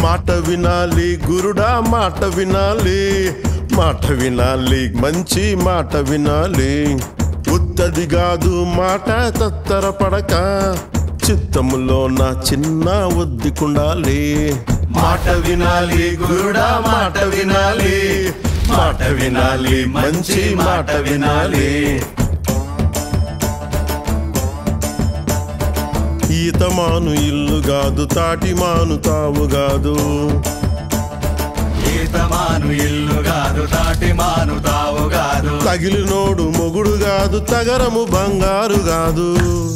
మాట వినాలి గురుడా మాట వినాలి మాట వినాలి మంచి మాట వినాలి ఉత్తది కాదు మాట తత్తర పడక చిత్తములో నా చిన్న ఒద్దికుండాలి మాట వినాలి గురుడా మాట వినాలి మాట వినాలి మంచి మాట వినాలి ఈతమాను ఇల్లు కాదు తాటి మాను తావు కాదు ఈతమాను ఇల్లు కాదు తాటి మాను తావు కాదు తగిలినోడు మొగుడు కాదు తగరము బంగారు కాదు